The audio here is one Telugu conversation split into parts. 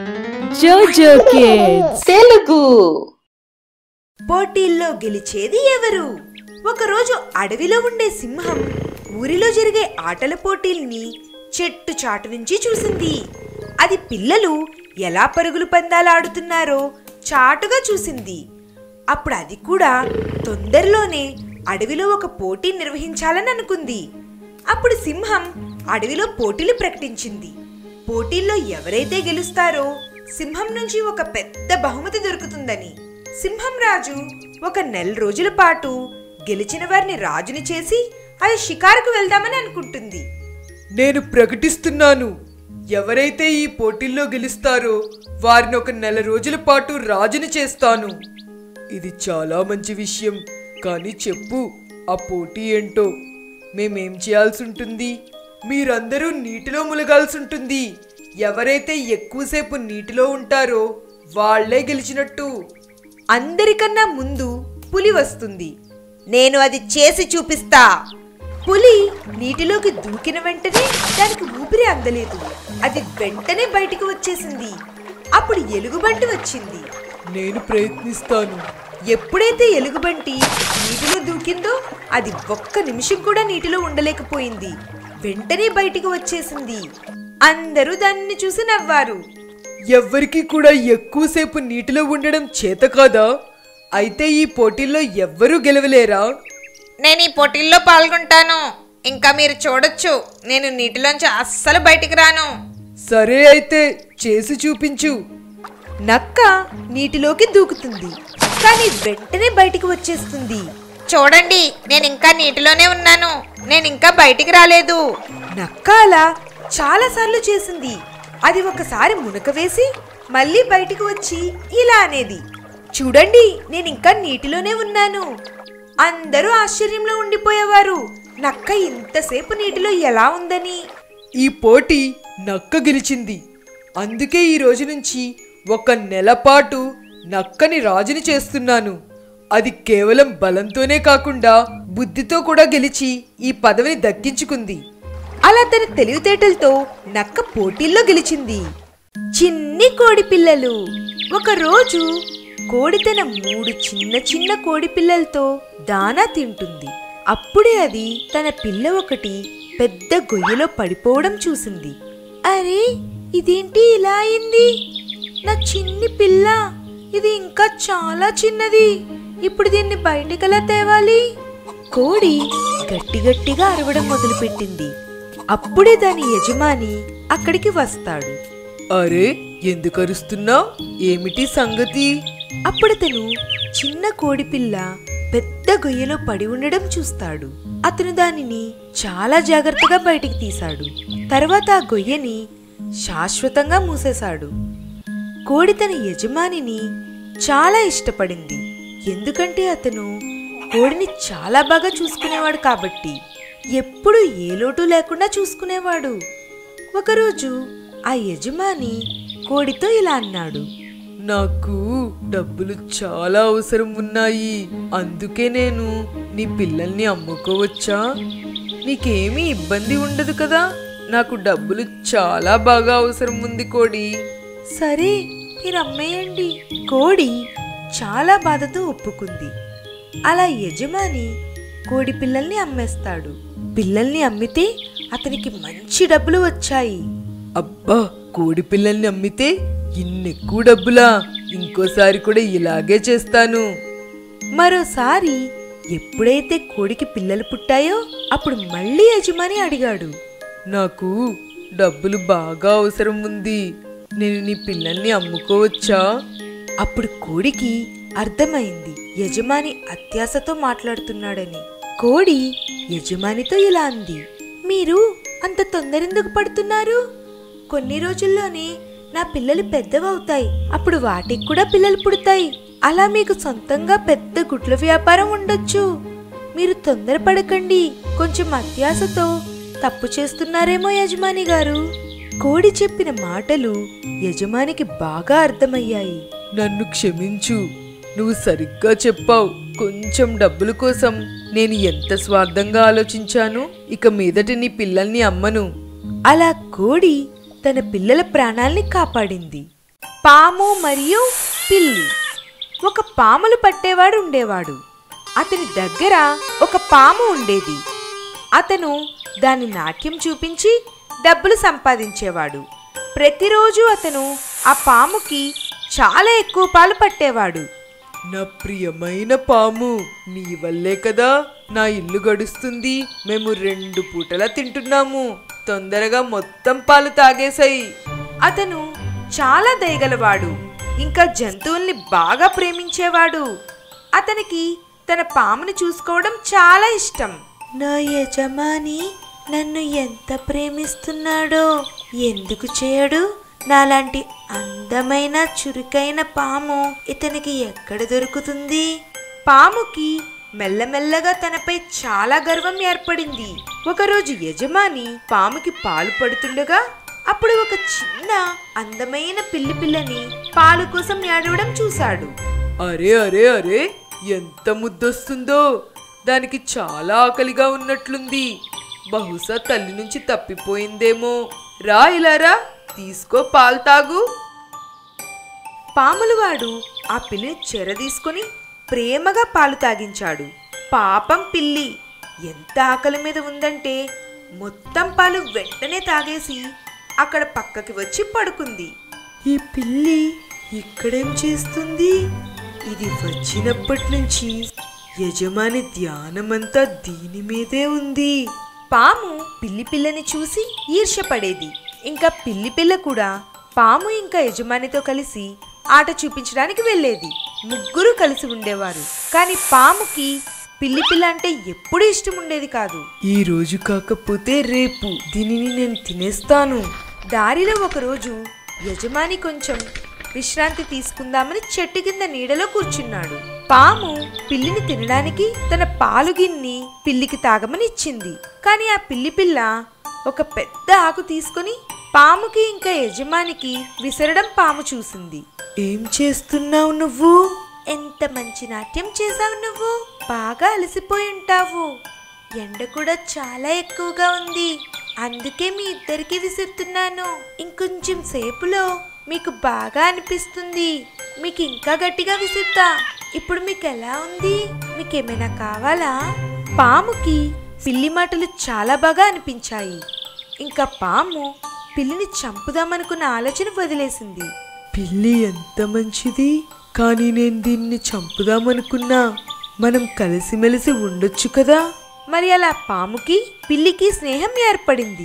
జోజో కిడ్స్ తెలుగు పోటీల్లో గెలిచేది ఎవరు ఒకరోజు అడవిలో ఉండే సింహం ఊరిలో జరిగే ఆటల పోటీల్ని చెట్టు చాటు నుంచి చూసింది అది పిల్లలు ఎలా పరుగులు పందాలాడుతున్నారో చాటుగా చూసింది అప్పుడు అది కూడా తొందరలోనే అడవిలో ఒక పోటీ నిర్వహించాలని అనుకుంది అప్పుడు సింహం అడవిలో పోటీలు ప్రకటించింది పోటీల్లో ఎవరైతే గెలుస్తారో సింహం నుంచి ఒక పెద్ద బహుమతి దొరుకుతుందని సింహం రాజు ఒక నెల రోజుల పాటు గెలిచిన వారిని రాజుని చేసి అది షికారుకు వెళ్దామని అనుకుంటుంది నేను ప్రకటిస్తున్నాను ఎవరైతే ఈ పోటీల్లో గెలుస్తారో వారిని ఒక నెల రోజుల పాటు రాజుని చేస్తాను ఇది చాలా మంచి విషయం కానీ చెప్పు ఆ పోటీ ఏంటో మేమేం చేయాల్సి ఉంటుంది మీరందరూ నీటిలో ములగాల్సి ఉంటుంది ఎవరైతే ఎక్కువసేపు నీటిలో ఉంటారో వాళ్ళే గెలిచినట్టు అందరికన్నా ముందు పులి వస్తుంది నేను అది చేసి చూపిస్తా పులి నీటిలోకి దూకిన వెంటనే దానికి ఊపిరి అందలేదు అది వెంటనే బయటికి వచ్చేసింది అప్పుడు ఎలుగుబంటి వచ్చింది నేను ప్రయత్నిస్తాను ఎప్పుడైతే ఎలుగుబంటి నీటిలో దూకిందో అది ఒక్క నిమిషం కూడా నీటిలో ఉండలేకపోయింది వెంటనే బయటికి వచ్చేసింది అందరూ దానిని చూసి నవ్వారు ఎవ్వరికి కూడా ఎక్కువసేపు నీటిలో ఉండడం చేత కాదా అయితే ఈ పోటీల్లో ఎవ్వరూ గెలవలేరా నేను ఈ పోటీల్లో పాల్గొంటాను ఇంకా మీరు చూడొచ్చు నేను నీటిలోంచి అస్సలు బయటికి రాను సరే అయితే చేసి చూపించు నక్క నీటిలోకి దూకుతుంది కానీ వెంటనే బయటికి వచ్చేస్తుంది చూడండి నేను ఇంకా నీటిలోనే ఉన్నాను నేను ఇంకా బయటికి రాలేదు నక్క అలా చాలా సార్లు చేసింది అది ఒకసారి మునక వేసి మళ్ళీ బయటికి వచ్చి ఇలా అనేది చూడండి నేను ఇంకా నీటిలోనే ఉన్నాను అందరూ ఆశ్చర్యంలో ఉండిపోయేవారు నక్క ఇంతసేపు నీటిలో ఎలా ఉందని ఈ పోటీ నక్క గెలిచింది అందుకే ఈ రోజు నుంచి ఒక నెల పాటు నక్కని రాజుని చేస్తున్నాను అది కేవలం బలంతోనే కాకుండా బుద్ధితో కూడా గెలిచి ఈ పదవిని దక్కించుకుంది అలా తన తెలివితేటలతో నక్క పోటీల్లో గెలిచింది చిన్ని కోడి పిల్లలు ఒకరోజు కోడి తన మూడు చిన్న చిన్న కోడి పిల్లలతో దానా తింటుంది అప్పుడే అది తన పిల్ల ఒకటి పెద్ద గొయ్యలో పడిపోవడం చూసింది అరే ఇదేంటి ఇలా అయింది నా చిన్ని పిల్ల ఇది ఇంకా చాలా చిన్నది ఇప్పుడు దీన్ని బయటికెలా తేవాలి కోడి గట్టి గట్టిగా అరవడం మొదలుపెట్టింది అప్పుడే దాని యజమాని అక్కడికి వస్తాడు అరే ఎందుకు అరుస్తున్నావు ఏమిటి సంగతి అప్పుడతను చిన్న కోడిపిల్ల పెద్ద గొయ్యలో పడి ఉండడం చూస్తాడు అతను దానిని చాలా జాగ్రత్తగా బయటికి తీశాడు తర్వాత ఆ గొయ్యని శాశ్వతంగా మూసేశాడు కోడి తన యజమానిని చాలా ఇష్టపడింది ఎందుకంటే అతను కోడిని చాలా బాగా చూసుకునేవాడు కాబట్టి ఎప్పుడు ఏ లోటు లేకుండా చూసుకునేవాడు ఒకరోజు ఆ యజమాని కోడితో ఇలా అన్నాడు నాకు డబ్బులు చాలా అవసరం ఉన్నాయి అందుకే నేను నీ పిల్లల్ని అమ్ముకోవచ్చా నీకేమీ ఇబ్బంది ఉండదు కదా నాకు డబ్బులు చాలా బాగా అవసరం ఉంది కోడి సరే మీరు అమ్మేయండి కోడి చాలా బాధతో ఒప్పుకుంది అలా యజమాని కోడి పిల్లల్ని అమ్మేస్తాడు పిల్లల్ని అమ్మితే అతనికి మంచి డబ్బులు వచ్చాయి అబ్బా కోడి పిల్లల్ని అమ్మితే ఇన్నెక్కువ డబ్బులా ఇంకోసారి కూడా ఇలాగే చేస్తాను మరోసారి ఎప్పుడైతే కోడికి పిల్లలు పుట్టాయో అప్పుడు మళ్ళీ యజమాని అడిగాడు నాకు డబ్బులు బాగా అవసరం ఉంది నేను నీ పిల్లల్ని అమ్ముకోవచ్చా అప్పుడు కోడికి అర్థమైంది యజమాని అత్యాశతో మాట్లాడుతున్నాడని కోడి యజమానితో ఇలా అంది మీరు అంత తొందరెందుకు పడుతున్నారు కొన్ని రోజుల్లోనే నా పిల్లలు పెద్దవవుతాయి అప్పుడు వాటికి కూడా పిల్లలు పుడతాయి అలా మీకు సొంతంగా పెద్ద గుడ్ల వ్యాపారం ఉండొచ్చు మీరు తొందరపడకండి కొంచెం అత్యాశతో తప్పు చేస్తున్నారేమో యజమాని గారు కోడి చెప్పిన మాటలు యజమానికి బాగా అర్థమయ్యాయి నన్ను క్షమించు నువ్వు సరిగ్గా చెప్పావు కొంచెం డబ్బుల కోసం నేను ఎంత స్వార్థంగా ఆలోచించాను ఇక మీదట నీ పిల్లల్ని అమ్మను అలా కోడి తన పిల్లల ప్రాణాల్ని కాపాడింది పాము మరియు పిల్లి ఒక పాములు పట్టేవాడు ఉండేవాడు అతని దగ్గర ఒక పాము ఉండేది అతను దాని నాట్యం చూపించి డబ్బులు సంపాదించేవాడు ప్రతిరోజు అతను ఆ పాముకి చాలా ఎక్కువ పాలు పట్టేవాడు నా ప్రియమైన పాము నీ వల్లే కదా నా ఇల్లు గడుస్తుంది మేము రెండు పూటలా తింటున్నాము తొందరగా మొత్తం పాలు తాగేశాయి అతను చాలా దయగలవాడు ఇంకా జంతువుల్ని బాగా ప్రేమించేవాడు అతనికి తన పాముని చూసుకోవడం చాలా ఇష్టం నా యజమాని నన్ను ఎంత ప్రేమిస్తున్నాడో ఎందుకు చేయడు నాలాంటి అందమైన చురుకైన పాము ఇతనికి ఎక్కడ దొరుకుతుంది పాముకి మెల్లమెల్లగా తనపై చాలా గర్వం ఏర్పడింది ఒకరోజు యజమాని పాముకి పాలు పడుతుండగా అప్పుడు ఒక చిన్న అందమైన పిల్లి పిల్లని పాలు కోసం ఏడవడం చూశాడు అరే అరే అరే ఎంత ముద్దొస్తుందో దానికి చాలా ఆకలిగా ఉన్నట్లుంది బహుశా తల్లి నుంచి తప్పిపోయిందేమో రా ఇలారా తీసుకో పాలు తాగు పాములవాడు ఆ పిల్లిని చెర తీసుకొని ప్రేమగా పాలు తాగించాడు పాపం పిల్లి ఎంత ఆకలి మీద ఉందంటే మొత్తం పాలు వెంటనే తాగేసి అక్కడ పక్కకి వచ్చి పడుకుంది ఈ పిల్లి ఇక్కడేం చేస్తుంది ఇది వచ్చినప్పటి నుంచి యజమాని ధ్యానమంతా దీని మీదే ఉంది పాము పిల్లి పిల్లని చూసి ఈర్ష్యపడేది ఇంకా పిల్లి పిల్ల కూడా పాము ఇంకా యజమానితో కలిసి ఆట చూపించడానికి వెళ్ళేది ముగ్గురు కలిసి ఉండేవారు కానీ పాముకి పిల్లి పిల్ల అంటే ఎప్పుడూ ఇష్టం ఉండేది కాదు ఈ రోజు కాకపోతే రేపు దీనిని నేను తినేస్తాను దారిలో ఒకరోజు యజమాని కొంచెం విశ్రాంతి తీసుకుందామని చెట్టు కింద నీడలో కూర్చున్నాడు పాము పిల్లిని తినడానికి తన పాలు గిన్ని పిల్లికి తాగమని ఇచ్చింది కానీ ఆ పిల్లి పిల్ల ఒక పెద్ద ఆకు తీసుకొని పాముకి ఇంకా యజమానికి విసరడం పాము చూసింది ఏం చేస్తున్నావు నువ్వు ఎంత మంచి నాట్యం చేసావు నువ్వు బాగా అలసిపోయి ఉంటావు ఎండ కూడా చాలా ఎక్కువగా ఉంది అందుకే మీ ఇద్దరికి విసురుతున్నాను ఇంకొంచెం సేపులో మీకు బాగా అనిపిస్తుంది మీకు ఇంకా గట్టిగా విసురుతా ఇప్పుడు మీకు ఎలా ఉంది మీకేమైనా కావాలా పాముకి పిల్లి మాటలు చాలా బాగా అనిపించాయి ఇంకా పాము పిల్లిని చంపుదామనుకున్న ఆలోచన వదిలేసింది పిల్లి ఎంత మంచిది కానీ నేను దీన్ని చంపుదామనుకున్నా మనం కలిసిమెలిసి ఉండొచ్చు కదా మరి అలా పాముకి పిల్లికి స్నేహం ఏర్పడింది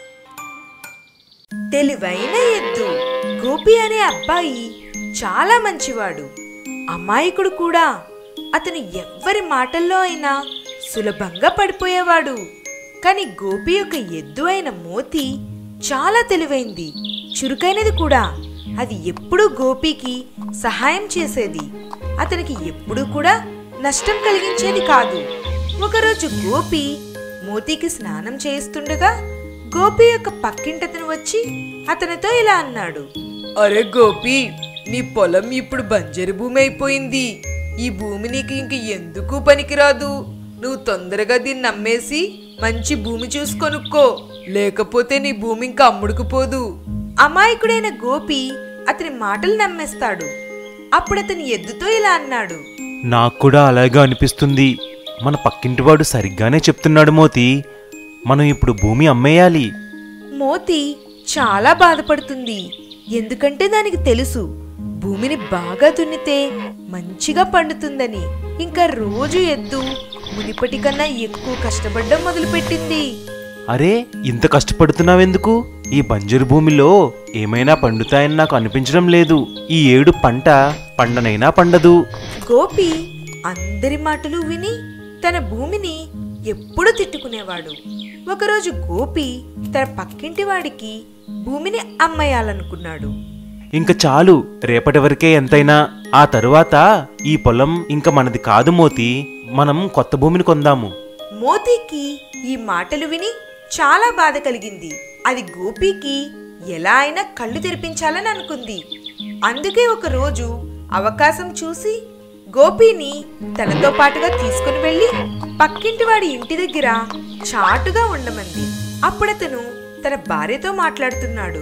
తెలివైన ఎద్దు గోపి అనే అబ్బాయి చాలా మంచివాడు అమాయకుడు కూడా అతను ఎవ్వరి మాటల్లో అయినా సులభంగా పడిపోయేవాడు కానీ గోపి యొక్క ఎద్దు అయిన మోతి చాలా తెలివైంది చురుకైనది కూడా అది ఎప్పుడూ గోపికి సహాయం చేసేది అతనికి ఎప్పుడూ కూడా నష్టం కలిగించేది కాదు ఒకరోజు గోపి మోతికి స్నానం చేస్తుండగా గోపి యొక్క పక్కింటతను వచ్చి అతనితో ఇలా అన్నాడు అరే గోపి నీ పొలం ఇప్పుడు బంజరు భూమి అయిపోయింది ఈ భూమి నీకు ఇంక ఎందుకు పనికిరాదు నువ్వు తొందరగా దీన్ని అమ్మేసి మంచి భూమి చూసి కొనుక్కో లేకపోతే నీ భూమి ఇంకా అమ్ముడుకుపోదు అమాయకుడైన గోపి అతని మాటలు నమ్మేస్తాడు అప్పుడు అతని ఎద్దుతో ఇలా అన్నాడు నాకు కూడా అలాగే అనిపిస్తుంది మన పక్కింటివాడు సరిగ్గానే చెప్తున్నాడు మోతి మనం ఇప్పుడు భూమి అమ్మేయాలి మోతి చాలా బాధపడుతుంది ఎందుకంటే దానికి తెలుసు భూమిని బాగా దున్నితే మంచిగా పండుతుందని ఇంకా రోజు ఎద్దు మునిపటి కన్నా ఎక్కువ కష్టపడడం మొదలుపెట్టింది అరే ఇంత కష్టపడుతున్నావెందుకు ఈ బంజరు భూమిలో ఏమైనా పండుతాయని నాకు అనిపించడం లేదు ఈ ఏడు పంట పండనైనా పండదు గోపి అందరి మాటలు విని తన భూమిని ఎప్పుడూ తిట్టుకునేవాడు ఒకరోజు గోపి తన పక్కింటి వాడికి భూమిని అమ్మేయాలనుకున్నాడు ఇంక చాలు రేపటి వరకే ఎంతైనా ఆ తరువాత ఈ పొలం ఇంక మనది కాదు మోతి మనం కొత్త భూమిని కొందాము మోతీకి ఈ మాటలు విని చాలా బాధ కలిగింది అది గోపికి ఎలా అయినా కళ్ళు తెరిపించాలని అనుకుంది అందుకే ఒక రోజు అవకాశం చూసి గోపిని తనతో పాటుగా తీసుకుని వెళ్ళి పక్కింటి వాడి ఇంటి దగ్గర చాటుగా ఉండమంది అప్పుడతను తన భార్యతో మాట్లాడుతున్నాడు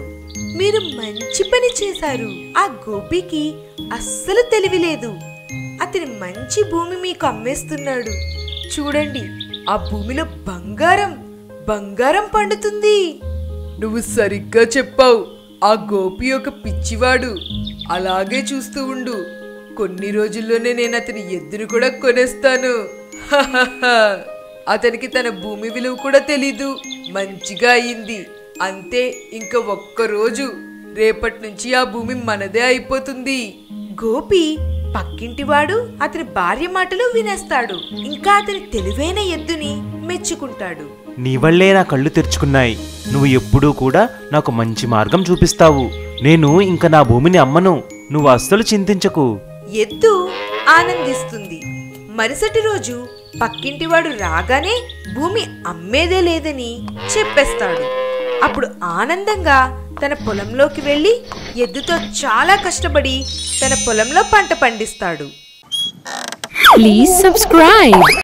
మీరు మంచి పని చేశారు ఆ గోపికి అస్సలు తెలివిలేదు అతని మంచి భూమి మీకు అమ్మేస్తున్నాడు చూడండి ఆ భూమిలో బంగారం బంగారం పండుతుంది నువ్వు సరిగ్గా చెప్పావు ఆ గోపి ఒక పిచ్చివాడు అలాగే చూస్తూ ఉండు కొన్ని రోజుల్లోనే నేను అతని ఎద్దును కూడా కొనేస్తాను హహహ. అతనికి తన భూమి విలువ కూడా తెలీదు మంచిగా అయింది అంతే ఇంకా ఒక్క రోజు రేపటి నుంచి ఆ భూమి మనదే అయిపోతుంది గోపి పక్కింటివాడు అతని భార్య మాటలు వినేస్తాడు ఇంకా అతని తెలివైన ఎద్దుని మెచ్చుకుంటాడు నీ వల్లే నా కళ్ళు తెరుచుకున్నాయి నువ్వు ఎప్పుడూ కూడా నాకు మంచి మార్గం చూపిస్తావు నేను ఇంకా నా భూమిని అమ్మను నువ్వు అస్సలు చింతించకు ఎద్దు ఆనందిస్తుంది మరుసటి రోజు పక్కింటివాడు రాగానే భూమి అమ్మేదే లేదని చెప్పేస్తాడు అప్పుడు ఆనందంగా తన పొలంలోకి వెళ్ళి ఎద్దుతో చాలా కష్టపడి తన పొలంలో పంట పండిస్తాడు Please subscribe.